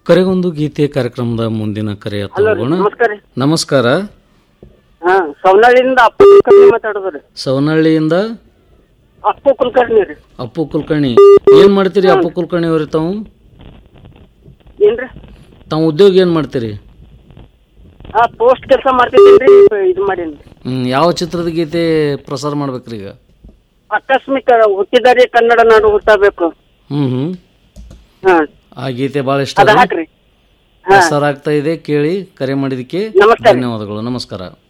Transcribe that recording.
ಕರೆಗೊಂದು ಗೀತೆ ಕಾರ್ಯಕ್ರಮದ ಮುಂದಿನ ಕರೆ ಹಲೋ ರೀ ತಗೋಣ ನಮಸ್ಕಾರ ರೀ ನಮಸ್ಕಾರ ಹಾ ಸವನಹಳ್ಳಿಯಿಂದ ಅಪ್ಪು ಕುಲಕರ್ಣಿ ಮಾತಾಡೋದ್ರಿ ಸವನಹಳ್ಳಿಯಿಂದ ಅಪ್ಪು ಕುಲಕರ್ಣಿ ರೀ ಅಪ್ಪು ಕುಲಕರ್ಣಿ ಏನ್ ಮಾಡ್ತೀರಿ ಅಪ್ಪು ಕುಲಕರ್ಣಿ ಅವ್ರಿ ತಾವು ಏನ್ರಿ ತಾವು ಉದ್ಯೋಗ ಏನ್ ಮಾಡ್ತೀರಿ ಹಾ ಪೋಸ್ಟ್ ಕೆಲಸ ಮಾಡ್ತಿದ್ದೀನಿ ಇದು ಮಾಡೀನಿ ಹ್ಮ್ ಯಾವ ಚಿತ್ರದ ಗೀತೆ ಪ್ರಸಾರ ಮಾಡ್ಬೇಕ್ರಿ ಈಗ ಆಕಸ್ಮಿಕ ಹುಟ್ಟಿದಾರೆ ಕನ್ನಡ ನಾಡು ಹುಟ್ಟಬೇಕು ಹ್ಮ್ ಹ್ಮ್ ಹಾ ಆ ಗೀತೆ ಬಹಳ ಇಷ್ಟ ಅದ ಹಾಕ್ರಿ ಹಾ ಪ್ರಸಾರ ಆಗ್ತಾ ಇದೆ ಕೇಳಿ ಕರೆ ಮಾಡಿದಕ್ಕೆ ನಮಸ್ಕಾರ. ಧನ್ಯವಾದಗಳು ನಮಸ್ಕಾರ